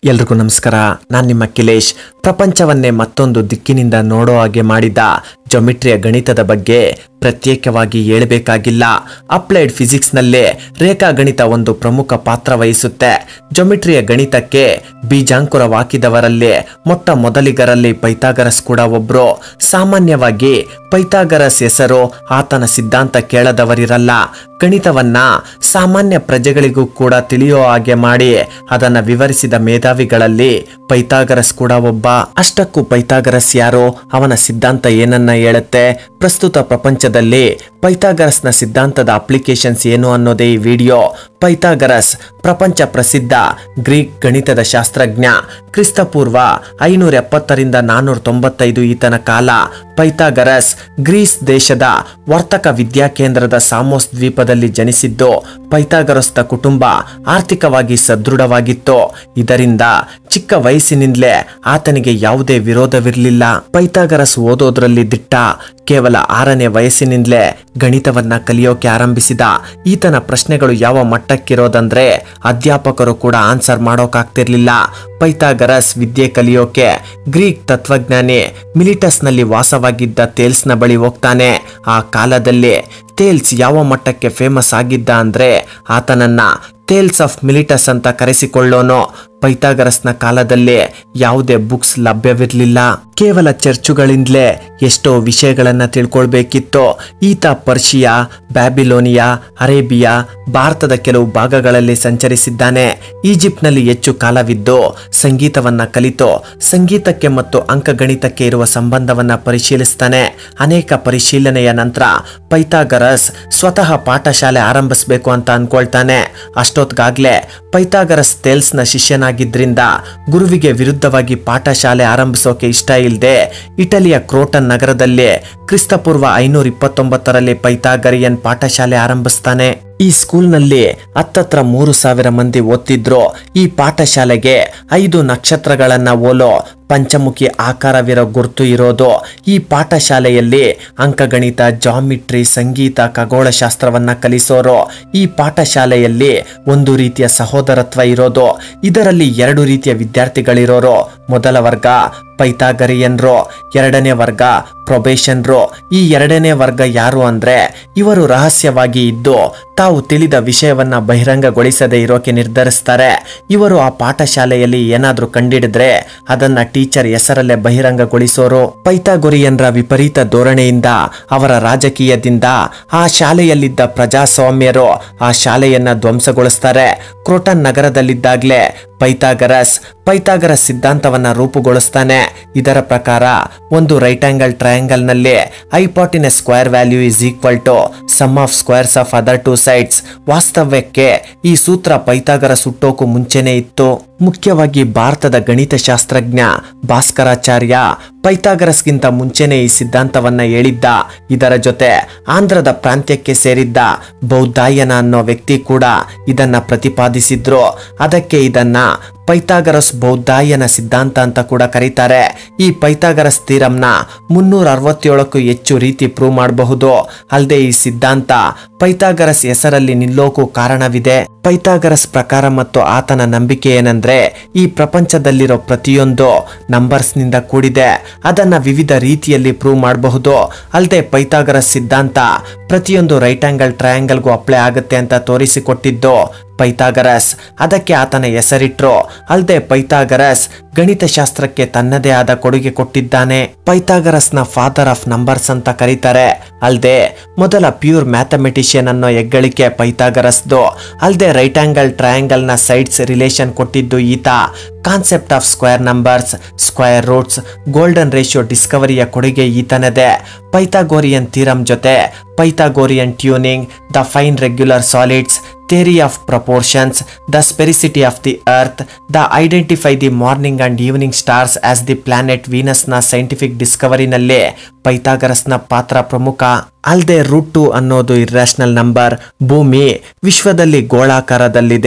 ಎಲ್ರಿಗೂ ನಮಸ್ಕಾರ ನಾನು ನಿಮ್ಮ ಕಿಲೇಶ್ ಪ್ರಪಂಚವನ್ನೇ ಮತ್ತೊಂದು ದಿಕ್ಕಿನಿಂದ ನೋಡೋ ಹಾಗೆ ಮಾಡಿದ ಜೊಮಿಟ್ರಿಯ ಗಣಿತದ ಬಗ್ಗೆ ಪ್ರತ್ಯೇಕವಾಗಿ ಹೇಳಬೇಕಾಗಿಲ್ಲ ಅಪ್ಲೈಡ್ ಫಿಸಿಕ್ಸ್ನಲ್ಲೇ ರೇಖಾಗಣಿತ ಒಂದು ಪ್ರಮುಖ ಪಾತ್ರ ವಹಿಸುತ್ತೆ ಜೊಮಿಟ್ರಿಯ ಗಣಿತಕ್ಕೆ ಬೀಜಾಂಕುರವಾಕಿದವರಲ್ಲಿ ಮೊಟ್ಟ ಮೊದಲಿಗರಲ್ಲಿ ಪೈಥಾಗರಸ್ ಕೂಡ ಒಬ್ರು ಸಾಮಾನ್ಯವಾಗಿ ಪೈಥಾಗರಸ್ ಹೆಸರು ಆತನ ಸಿದ್ಧಾಂತ ಕೇಳದವರಿರಲ್ಲ ಗಣಿತವನ್ನ ಸಾಮಾನ್ಯ ಪ್ರಜೆಗಳಿಗೂ ಕೂಡ ತಿಳಿಯೋ ಹಾಗೆ ಮಾಡಿ ಅದನ್ನ ವಿವರಿಸಿದ ಮೇಧಾವಿಗಳಲ್ಲಿ ಪೈಥಾಗರಸ್ ಕೂಡ ಒಬ್ಬ ಅಷ್ಟಕ್ಕೂ ಪೈಥಾಗರಸ್ ಯಾರು ಅವನ ಸಿದ್ಧಾಂತ ಏನನ್ನ ಹೇಳುತ್ತೆ ಪ್ರಸ್ತುತ ಪ್ರಪಂಚದಲ್ಲಿ ಪೈಥಾಗರಸ್ನ ಸಿದ್ಧಾಂತದ ಅಪ್ಲಿಕೇಶನ್ಸ್ ಏನು ಅನ್ನೋದೇ ಈ ವಿಡಿಯೋ ಪೈಥಾಗರಸ್ ಪ್ರಪಂಚ ಪ್ರಸಿದ್ಧ ಗ್ರೀಕ್ ಗಣಿತದ ಶಾಸ್ತ್ರಜ್ಞ ಕ್ರಿಸ್ತಪೂರ್ವ ಐನೂರ ಎಪ್ಪತ್ತರಿಂದ ನಾನ್ನೂರ ತೊಂಬತ್ತೈದು ಈತನ ಕಾಲ ಪೈಥಾಗರಸ್ ಗ್ರೀಸ್ ದೇಶದ ವರ್ತಕ ವಿದ್ಯಾಕೇಂದ್ರದ ಸಾಮೋಸ್ ದ್ವೀಪದಲ್ಲಿ ಜನಿಸಿದ್ದು ಪೈಥಾಗರಸ್ನ ಕುಟುಂಬ ಆರ್ಥಿಕವಾಗಿ ಸದೃಢವಾಗಿತ್ತು ಇದರಿಂದ ಚಿಕ್ಕ ವಯಸ್ಸಿನಿಂದಲೇ ಆತನಿಗೆ ಯಾವುದೇ ವಿರೋಧವಿರಲಿಲ್ಲ ಪೈಥಾಗರಸ್ ಓದೋದ್ರಲ್ಲಿ ದಿಟ್ಟ ಕೇವಲ ಆರನೇ ವಯಸ್ಸಿನಿಂದಲೇ ಗಣಿತವನ್ನ ಕಲಿಯೋಕೆ ಆರಂಭಿಸಿದ ಈತನ ಪ್ರಶ್ನೆಗಳು ಯಾವ ಮಟ್ಟಕ್ಕಿರೋದಂದ್ರೆ ಅಧ್ಯಾಪಕರು ಕೂಡ ಆನ್ಸರ್ ಮಾಡೋಕಾಗ್ತಿರ್ಲಿಲ್ಲ ಪೈಥಾಗರಸ್ ವಿದ್ಯೆ ಕಲಿಯೋಕೆ ಗ್ರೀಕ್ ತತ್ವಜ್ಞಾನಿ ಮಿಲಿಟಸ್ನಲ್ಲಿ ವಾಸವಾಗಿದ್ದ ತೇಲ್ಸ್ನ ಬಳಿ ಹೋಗ್ತಾನೆ ಆ ಕಾಲದಲ್ಲಿ ತೇಲ್ಸ್ ಯಾವ ಮಟ್ಟಕ್ಕೆ ಫೇಮಸ್ ಆಗಿದ್ದ ಅಂದ್ರೆ ಆತನನ್ನ ಟೇಲ್ಸ್ ಆಫ್ ಮಿಲಿಟಸ್ ಅಂತ ಕರೆಸಿಕೊಳ್ಳೋನು ಪೈಥಾಗರಸ್ನ ಕಾಲದಲ್ಲಿ ಯಾವುದೇ ಬುಕ್ಸ್ ಲಭ್ಯವಿರಲಿಲ್ಲ ಕೇವಲ ಚರ್ಚುಗಳಿಂದಲೇ ಎಷ್ಟೋ ವಿಷಯಗಳನ್ನ ತಿಳ್ಕೊಳ್ಬೇಕಿತ್ತು ಈತ ಪರ್ಷಿಯಾ ಬ್ಯಾಬಿಲೋನಿಯಾ ಅರೇಬಿಯಾ ಭಾರತದ ಕೆಲವು ಭಾಗಗಳಲ್ಲಿ ಸಂಚರಿಸಿದ್ದಾನೆ ಈಜಿಪ್ಟ್ನಲ್ಲಿ ಹೆಚ್ಚು ಕಾಲವಿದ್ದು ಸಂಗೀತವನ್ನ ಕಲಿತು ಸಂಗೀತಕ್ಕೆ ಮತ್ತು ಅಂಕಗಣಿತಕ್ಕೆ ಇರುವ ಸಂಬಂಧವನ್ನ ಪರಿಶೀಲಿಸ್ತಾನೆ ಅನೇಕ ಪರಿಶೀಲನೆಯ ನಂತರ ಪೈಥಾಗರಸ್ ಸ್ವತಃ ಪಾಠಶಾಲೆ ಆರಂಭಿಸಬೇಕು ಅಂತ ಅನ್ಕೊಳ್ತಾನೆ ಅಷ್ಟೊತ್ಗಾಗ್ಲೇ ಪೈಥಾಗರಸ್ ತೇಲ್ಸ್ನ ಶಿಷ್ಯನಾಗಿದ್ರಿಂದ ಗುರುವಿಗೆ ವಿರುದ್ಧವಾಗಿ ಪಾಠಶಾಲೆ ಆರಂಭಿಸೋಕೆ ಇಷ್ಟ ಇಲ್ಲದೆ ಇಟಲಿಯ ಕ್ರೋಟನ್ ನಗರದಲ್ಲಿ ಕ್ರಿಸ್ತಪೂರ್ವ ಐನೂರ ಇಪ್ಪತ್ತೊಂಬತ್ತರಲ್ಲಿ ಪೈಥಾಗರಿಯನ್ ಪಾಠಶಾಲೆ ಆರಂಭಿಸ್ತಾನೆ ಈ ಸ್ಕೂಲ್ನಲ್ಲಿ ಹತ್ತತ್ರ ಮೂರು ಸಾವಿರ ಮಂದಿ ಓದ್ತಿದ್ರು ಈ ಪಾಠಶಾಲೆಗೆ ಐದು ನಕ್ಷತ್ರಗಳನ್ನ ಓಲೋ ಪಂಚಮುಖಿ ಆಕಾರವಿರೋ ಗುರುತು ಇರೋದು ಈ ಪಾಠಶಾಲೆಯಲ್ಲಿ ಅಂಕಗಣಿತ ಜಾಮಿಟ್ರಿ ಸಂಗೀತ ಖಗೋಳಶಾಸ್ತ್ರವನ್ನ ಕಲಿಸೋರು ಈ ಪಾಠಶಾಲೆಯಲ್ಲಿ ಒಂದು ರೀತಿಯ ಸಹೋದರತ್ವ ಇರೋದು ಇದರಲ್ಲಿ ಎರಡು ರೀತಿಯ ವಿದ್ಯಾರ್ಥಿಗಳಿರೋರು ಮೊದಲ ವರ್ಗ ಪೈಥಾಗರಿಯನ್ರು ಎರಡನೇ ವರ್ಗ ಪ್ರೊಬೇಷನ್ರು ಈ ಎರಡನೇ ವರ್ಗ ಯಾರು ಅಂದ್ರೆ ಇವರು ರಹಸ್ಯವಾಗಿ ಇದ್ದು ತಾವು ತಿಳಿದ ವಿಷಯವನ್ನ ಬಹಿರಂಗಗೊಳಿಸದೆ ಇರೋಕೆ ನಿರ್ಧರಿಸ್ತಾರೆ ಇವರು ಆ ಪಾಠಶಾಲೆಯಲ್ಲಿ ಏನಾದ್ರೂ ಕಂಡಿಡಿದ್ರೆ ಅದನ್ನ ಟೀಚರ್ ಹೆಸರಲ್ಲೇ ಬಹಿರಂಗಗೊಳಿಸೋರು ಪೈಥಾಗೊರಿಯನ್ರ ವಿಪರೀತ ಧೋರಣೆಯಿಂದ ಅವರ ರಾಜಕೀಯದಿಂದ ಆ ಶಾಲೆಯಲ್ಲಿದ್ದ ಪ್ರಜಾಸ್ವಾಮ್ಯರು ಆ ಶಾಲೆಯನ್ನ ಧ್ವಂಸಗೊಳಿಸ್ತಾರೆ ಕ್ರೋಟನ್ ನಗರದಲ್ಲಿದ್ದಾಗ್ಲೇ ಪೈಥಾಗರಸ್ ಪೈಥಾಗರಸ್ ಸಿದ್ಧಾಂತವನ್ನ ರೂಪುಗೊಳಿಸ್ತಾನೆ ಇದರ ಪ್ರಕಾರ ಒಂದು ರೈಟ್ ಆಂಗಲ್ ಟ್ರಯಾಂಗಲ್ ನಲ್ಲಿ ಐಪಾಟಿನ square value is equal to sum of squares of other two sides ವಾಸ್ತವ್ಯಕ್ಕೆ ಈ ಸೂತ್ರ ಪೈಥಾಗರಸ್ ಹುಟ್ಟೋಕು ಮುಂಚೆನೇ ಇತ್ತು ಮುಖ್ಯವಾಗಿ ಭಾರತದ ಗಣಿತ ಶಾಸ್ತ್ರಜ್ಞ ಭಾಸ್ಕರಾಚಾರ್ಯ ಪೈಥಾಗರಸ್ಗಿಂತ ಮುಂಚೆನೆ ಈ ಸಿದ್ಧಾಂತವನ್ನ ಹೇಳಿದ್ದ ಇದರ ಜೊತೆ ಆಂಧ್ರದ ಪ್ರಾಂತ್ಯಕ್ಕೆ ಸೇರಿದ್ದ ಬೌದ್ಧಾಯನ ಅನ್ನೋ ವ್ಯಕ್ತಿ ಕೂಡ ಇದನ್ನ ಪ್ರತಿಪಾದಿಸಿದ್ರು ಅದಕ್ಕೆ ಇದನ್ನ ಪೈಥಾಗರಸ್ ಬೌದ್ಧಾಯನ ಸಿದ್ಧಾಂತ ಅಂತ ಕೂಡ ಕರೀತಾರೆ ಈ ಪೈಥಾಗರಸ್ ತೀರಂನ ಮುನ್ನೂರ ಅರವತ್ತೇಳಕ್ಕೂ ಹೆಚ್ಚು ರೀತಿ ಪ್ರೂವ್ ಮಾಡಬಹುದು ಅಲ್ಲದೆ ಈ ಸಿದ್ಧಾಂತ ಪೈಥಾಗರಸ್ ಹೆಸರಲ್ಲಿ ನಿಲ್ಲೋಕು ಕಾರಣವಿದೆ ಪೈಥಾಗರಸ್ ಪ್ರಕಾರ ಮತ್ತು ಆತನ ನಂಬಿಕೆ ಏನಂದ್ರೆ ಈ ಪ್ರಪಂಚದಲ್ಲಿರೋ ಪ್ರತಿಯೊಂದು ನಂಬರ್ಸ್ ನಿಂದ ಕೂಡಿದೆ ಅದನ್ನ ವಿವಿಧ ರೀತಿಯಲ್ಲಿ ಪ್ರೂವ್ ಮಾಡಬಹುದು ಅಲ್ಲದೆ ಪೈಥಾಗರಸ್ ಸಿದ್ಧಾಂತ ಪ್ರತಿಯೊಂದು ರೈಟ್ ಆಂಗಲ್ ಟ್ರಯಾಂಗಲ್ಗೂ ಅಪ್ಲೈ ಆಗುತ್ತೆ ಅಂತ ತೋರಿಸಿಕೊಟ್ಟಿದ್ದು ಪೈಥಾಗರಸ್ ಅದಕ್ಕೆ ಆತನ ಹೆಸರಿಟ್ರು ಅಲ್ಲದೆ ಪೈಥಾಗರಸ್ ಗಣಿತಶಾಸ್ತ್ರಕ್ಕೆ ತನ್ನದೇ ಆದ ಕೊಡುಗೆ ಕೊಟ್ಟಿದ್ದಾನೆ ಪೈಥಾಗರಸ್ನ ಫಾದರ್ ಆಫ್ ನಂಬರ್ಸ್ ಅಂತ ಕರೀತಾರೆ ಅಲ್ಲದೆ ಮೊದಲ ಪ್ಯೂರ್ ಮ್ಯಾಥಮೆಟಿಷಿಯನ್ ಅನ್ನೋ ಹೆಗ್ಗಳಿಕೆ ಪೈಥಾಗರಸ್ದು ಅಲ್ಲದೆ ರೈಟ್ ಆಂಗಲ್ ಟ್ರಯಾಂಗಲ್ ನ ಸೈಡ್ಸ್ ರಿಲೇಷನ್ ಕೊಟ್ಟಿದ್ದು ಈತ concept of square numbers square roots golden ratio ಡಿಸ್ಕವರಿಯ ಕೊಡುಗೆ ಈತನದೇ ಪೈಥಾಗೋರಿಯನ್ ಥೀರಮ್ ಜೊತೆ Pythagorean tuning the five regular solids theory of proportions, the sphericity of the earth, the identify the morning and evening stars as the planet Venus ನ scientific ಡಿಸ್ಕವರಿನಲ್ಲಿ ಪೈಥಾಗರಸ್ನ ಪಾತ್ರ ಪ್ರಮುಖ ಅಲ್ಲದೆ ರೂಟ್ ಟು ಅನ್ನೋದು ಇರ್ರಾಷನಲ್ ನಂಬರ್ ಭೂಮಿ ವಿಶ್ವದಲ್ಲಿ ಗೋಳಾಕಾರದಲ್ಲಿದೆ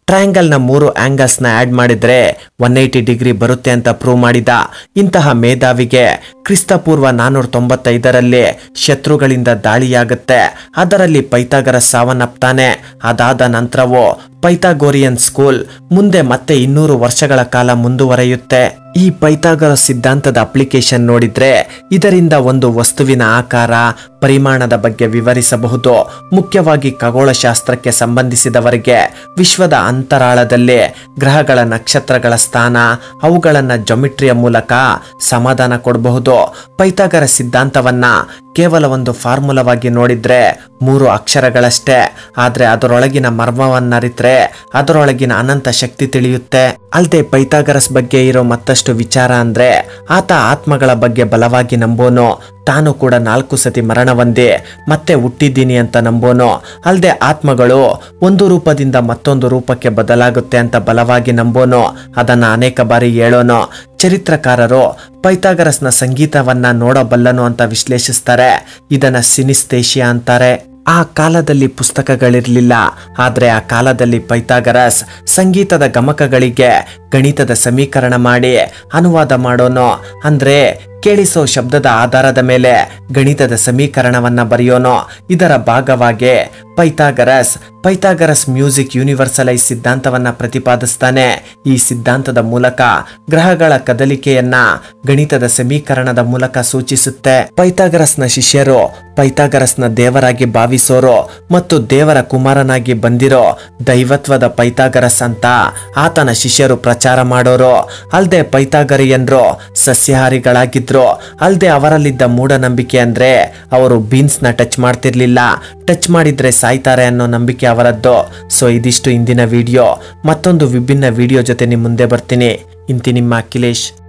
ಟ್ರಯಾಂಗಲ್ ನ ಮೂರು ಆಂಗಲ್ಸ್ ನ ಆಡ್ ಮಾಡಿದ್ರೆ ಒನ್ ಏಯ್ಟಿ ಡಿಗ್ರಿ ಬರುತ್ತೆ ಅಂತ ಪ್ರೂವ್ ಮಾಡಿದ ಇಂತಹ ಮೇಧಾವಿಗೆ ಕ್ರಿಸ್ತಪೂರ್ವ ನಾನೂರ ತೊಂಬತ್ತೈದರಲ್ಲಿ ಶತ್ರುಗಳಿಂದ ದಾಳಿಯಾಗುತ್ತೆ ಅದರಲ್ಲಿ ಪೈಥಾಗರ ಸಾವನ್ನಪ್ತಾನೆ ಅದಾದ ನಂತರವೂ ಪೈಥಾಗೋರಿಯನ್ ಸ್ಕೂಲ್ ಮುಂದೆ ಮತ್ತೆ ಇನ್ನೂರು ವರ್ಷಗಳ ಕಾಲ ಮುಂದುವರೆಯುತ್ತೆ ಈ ಪೈಥಾಗರ ಸಿದ್ಧಾಂತದ ಅಪ್ಲಿಕೇಶನ್ ನೋಡಿದ್ರೆ ಇದರಿಂದ ಒಂದು ವಸ್ತುವಿನ ಆಕಾರ ಪರಿಮಾಣದ ಬಗ್ಗೆ ವಿವರಿಸಬಹುದು ಮುಖ್ಯವಾಗಿ ಖಗೋಳಶಾಸ್ತ್ರಕ್ಕೆ ಸಂಬಂಧಿಸಿದವರಿಗೆ ವಿಶ್ವದ ಅಂತರಾಳದಲ್ಲಿ ಗ್ರಹಗಳ ನಕ್ಷತ್ರಗಳ ಸ್ಥಾನ ಅವುಗಳನ್ನ ಜೊಮಿಟ್ರಿಯ ಮೂಲಕ ಸಮಾಧಾನ ಕೊಡಬಹುದು ಪೈಥಾಗರ ಸಿದ್ಧಾಂತವನ್ನ ಕೇವಲ ಒಂದು ಫಾರ್ಮುಲವಾಗಿ ನೋಡಿದ್ರೆ ಮೂರು ಅಕ್ಷರಗಳಷ್ಟೇ ಆದ್ರೆ ಅದರೊಳಗಿನ ಮರ್ಮವನ್ನರಿತ್ರೆ ಅದರೊಳಗಿನ ಅನಂತ ಶಕ್ತಿ ತಿಳಿಯುತ್ತೆ ಅಲ್ಲದೆ ಪೈಥಾಗರಸ್ ಬಗ್ಗೆ ಇರೋ ಮತ್ತಷ್ಟು ವಿಚಾರ ಅಂದ್ರೆ ಆತ ಆತ್ಮಗಳ ಬಗ್ಗೆ ಬಲವಾಗಿ ನಂಬೋನು ತಾನು ಕೂಡ ನಾಲ್ಕು ಸತಿ ಮರಣ ಹೊಂದಿ ಮತ್ತೆ ಹುಟ್ಟಿದ್ದೀನಿ ಅಂತ ನಂಬೋನು ಅಲ್ಲದೆ ಆತ್ಮಗಳು ಒಂದು ರೂಪದಿಂದ ಮತ್ತೊಂದು ರೂಪಕ್ಕೆ ಬದಲಾಗುತ್ತೆ ಅಂತ ಬಲವಾಗಿ ನಂಬೋನು ಅದನ್ನ ಅನೇಕ ಬಾರಿ ಹೇಳೋನು ಚರಿತ್ರಕಾರರು ಪೈಥಾಗರಸ್ನ ಸಂಗೀತವನ್ನ ನೋಡಬಲ್ಲನು ಅಂತ ವಿಶ್ಲೇಷಿಸ್ತಾರೆ ಇದನ್ನ ಸಿನಿಸ್ತೇಶಿಯಾ ಅಂತಾರೆ ಆ ಕಾಲದಲ್ಲಿ ಪುಸ್ತಕಗಳಿರಲಿಲ್ಲ ಆದರೆ ಆ ಕಾಲದಲ್ಲಿ ಪೈಥಾಗರಸ್ ಸಂಗೀತದ ಗಮಕಗಳಿಗೆ ಗಣಿತದ ಸಮೀಕರಣ ಮಾಡಿ ಅನುವಾದ ಮಾಡೋನು ಅಂದ್ರೆ ಕೇಳಿಸೋ ಶಬ್ದದ ಆಧಾರದ ಮೇಲೆ ಗಣಿತದ ಸಮೀಕರಣವನ್ನ ಬರೆಯೋನು ಇದರ ಭಾಗವಾಗಿ ಪೈಥಾಗರಸ್ ಪೈಥಾಗರಸ್ ಮ್ಯೂಸಿಕ್ ಯೂನಿವರ್ಸಲೈಸ್ ಸಿದ್ಧಾಂತವನ್ನ ಪ್ರತಿಪಾದಿಸ್ತಾನೆ ಈ ಸಿದ್ಧಾಂತದ ಮೂಲಕ ಗ್ರಹಗಳ ಕದಲಿಕೆಯನ್ನ ಗಣಿತದ ಸಮೀಕರಣದ ಮೂಲಕ ಸೂಚಿಸುತ್ತೆ ಪೈಥಾಗರಸ್ನ ಶಿಷ್ಯರು ಪೈಥಾಗರಸ್ನ ದೇವರಾಗಿ ಭಾವಿಸೋರು ಮತ್ತು ದೇವರ ಕುಮಾರನಾಗಿ ಬಂದಿರೋ ದೈವತ್ವದ ಪೈಥಾಗರಸ್ ಅಂತ ಆತನ ಶಿಷ್ಯರು ಪ್ರಚಾರ ಮಾಡೋರು ಅಲ್ದೆ ಪೈಥಾಗರಿಯನ್ರು ಸಸ್ಯಾಹಾರಿಗಳಾಗಿದ್ರು ಅಲ್ದೆ ಅವರಲ್ಲಿದ್ದ ಮೂಢನಂಬಿಕೆ ಅಂದ್ರೆ ಅವರು ಬೀನ್ಸ್ ನ ಟಚ್ ಮಾಡ್ತಿರ್ಲಿಲ್ಲ ಟಚ್ ಮಾಡಿದ್ರೆ ಸಾಯ್ತಾರೆ ಅನ್ನೋ ನಂಬಿಕೆ ಅವರದ್ದು ಸೊ ಇದಿಷ್ಟು ಇಂದಿನ ವಿಡಿಯೋ ಮತ್ತೊಂದು ವಿಭಿನ್ನ ವಿಡಿಯೋ ಜೊತೆ ನಿಮ್ಮ ಮುಂದೆ ಬರ್ತೀನಿ ಇಂತಿ ನಿಮ್ಮ ಅಖಿಲೇಶ್